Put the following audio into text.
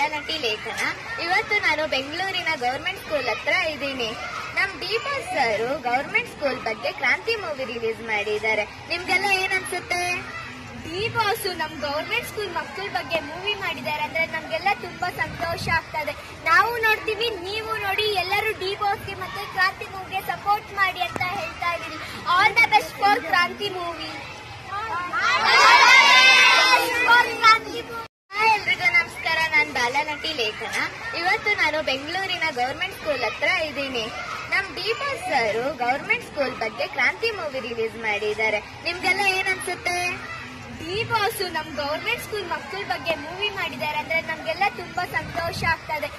ಬಾಲನಟಿ ಲೇಖನ ಇವತ್ತು ನಾನು ಬೆಂಗಳೂರಿನ ಗೌರ್ಮೆಂಟ್ ಸ್ಕೂಲ್ ಹತ್ರ ಇದ್ದೀನಿ ನಮ್ ದೀಪಾ ಸರ್ ಗೌರ್ಮೆಂಟ್ ಸ್ಕೂಲ್ ಬಗ್ಗೆ ಕ್ರಾಂತಿ ಮೂವಿ ರಿಲೀಸ್ ಮಾಡಿದ್ದಾರೆ ನಿಮ್ಗೆಲ್ಲ ಏನ್ ಅನ್ಸುತ್ತೆ ಡಿ ಬಾಸು ನಮ್ ಗೌರ್ಮೆಂಟ್ ಸ್ಕೂಲ್ ಮಕ್ಕಳ ಬಗ್ಗೆ ಮೂವಿ ಮಾಡಿದ್ದಾರೆ ಅಂದ್ರೆ ನಮ್ಗೆಲ್ಲ ತುಂಬಾ ಸಂತೋಷ ಆಗ್ತದೆ ನಾವು ನೋಡ್ತೀವಿ ನೀವು ನೋಡಿ ಎಲ್ಲರೂ ಡಿ ಬಾಸ್ಗೆ ಮತ್ತೆ ಕ್ರಾಂತಿ ಮೂವಿಗೆ ಸಪೋರ್ಟ್ ಮಾಡಿ ಅಂತ ಹೇಳ್ತಾ ಇದೀನಿ all the best for Kranti movie hi ಎಲ್ರಿಗೂ ನಮಸ್ಕಾರ ನಾನು ಬಾಲನಟಿ ಲೇಖನ ಇವತ್ತು ನಾನು ಬೆಂಗಳೂರಿನ ಗೌರ್ಮೆಂಟ್ ಸ್ಕೂಲ್ ಹತ್ರ ಇದ್ದೀನಿ ನಮ್ ದೀಪಾ ಸರ್ ಗೌರ್ಮೆಂಟ್ ಸ್ಕೂಲ್ ಬಗ್ಗೆ ಕ್ರಾಂತಿ ಮೂವಿ ರಿಲೀಸ್ ಮಾಡಿದ್ದಾರೆ ನಿಮ್ಗೆಲ್ಲ ಏನ್ ಅನ್ಸುತ್ತೆ ಡಿ ಬಾಸು ನಮ್ ಗೌರ್ಮೆಂಟ್ ಸ್ಕೂಲ್ ಮಕ್ಕಳ ಬಗ್ಗೆ ಮೂವಿ ಮಾಡಿದ್ದಾರೆ ಅಂದ್ರೆ ನಮ್ಗೆಲ್ಲ ತುಂಬಾ ಸಂತೋಷ ಆಗ್ತದೆ